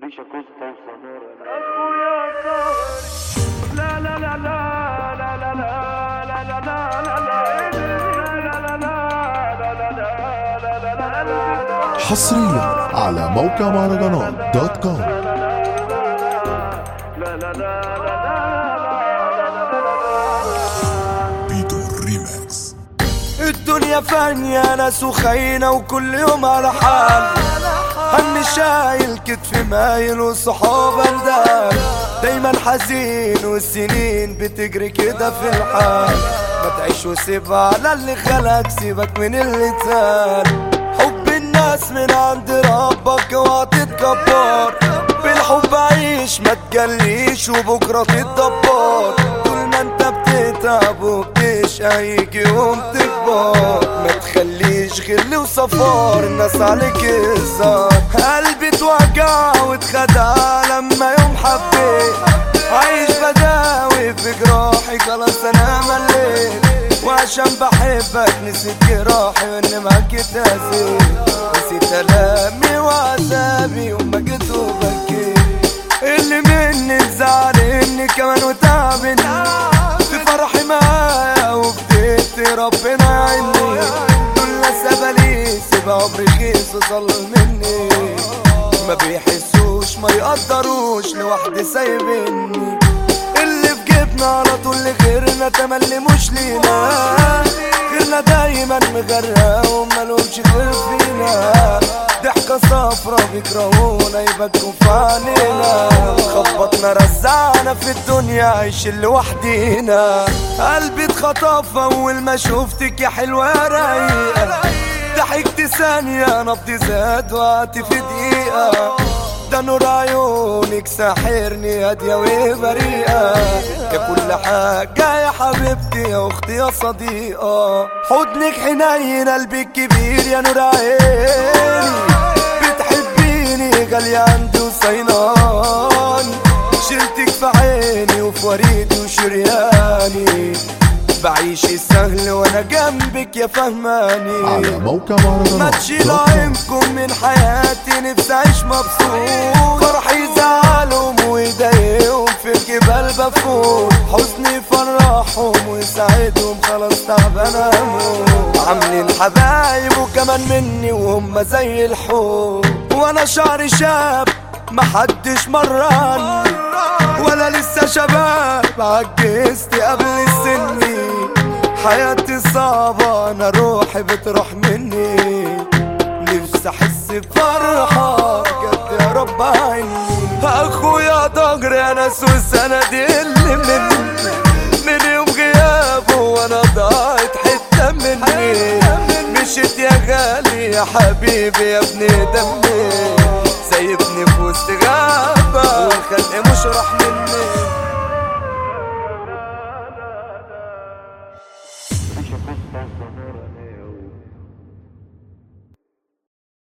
ريشة كوستا وسنارة اخويا صبري لا لا لا لا لا لا لا لا لا لا لا لا لا لا لا لا لا حصريا على موقع مهرجانات دوت كوم بيتو ريماكس الدنيا فانية ناس وخاينة وكل يوم على حال هم شايل كتف مايل وصحاب اندال دايما حزين والسنين بتجري كده في الحال ما تعيش وسيب على اللي خلق سيبك من اللي اتقال حب الناس من عند ربك اوعى تتكبر بالحب عيش ما تجليش وبكره تتدبر طول ما انت بتتعب وبتشقى هيجي يوم تكبر ما تخليش غل وصفار الناس عليك هزار قلبي اتوجع واتخدع لما يوم حبيت عايش بداوي في جراحي خلاص انا مليت وعشان بحبك نسيت جراحي واني معاك اتأذيت نسيت الامي وعذابي وما جيت وبكيت اللي مني زعلني كمان وتعبني في فرحي معايا وبديت ربنا يعيني دول سبلي سيب عمري خيس وصل مني ما بيحسوش ما يقدروش لوحدي سايبني اللي في جيبنا على طول لغيرنا تملي مش لينا غيرنا دايما مغرقة ومالهمش غير فينا ضحكة صفرا بيكرهونا يبكوا في عينينا خبطنا رزعنا في الدنيا عايشين لوحدينا قلبي اتخطف اول ما شفتك يا حلوة يا رايقة ضحكت ثانية نبضي زاد وقعت في دقيقة ده نور عيونك ساحرني هادية وبريئة يا كل حاجة يا حبيبتي يا أختي يا صديقة حضنك حنين قلبك كبير يا نور عيني بتحبيني غالية عندي وصينان شلتك في عيني وفي وريدي وشرياني بعيش السهل وانا جنبك يا فهماني على موقع ما مهرجانات تشيل دوت كوم عينكم من حياتي نفسي اعيش مبسوط فرحي يزعلهم ويضايقهم في الجبال بفوت حزني يفرحهم ويساعدهم خلاص تعبان اموت عاملين حبايب وكمان مني وهم زي الحوت وانا شعري شاب محدش مراني ولا لسه شباب عجزت قبل سني حياتي صعبة أنا روحي بتروح مني نفسي أحس بفرحة بجد يا رب عيني أخويا ضهري يا ناس وسندي اللي مني من يوم غيابه وأنا ضاعت حتة مني مشيت يا غالي يا حبيبي يا ابن دمي سايبني في وسط غابة والخلق مش راح مني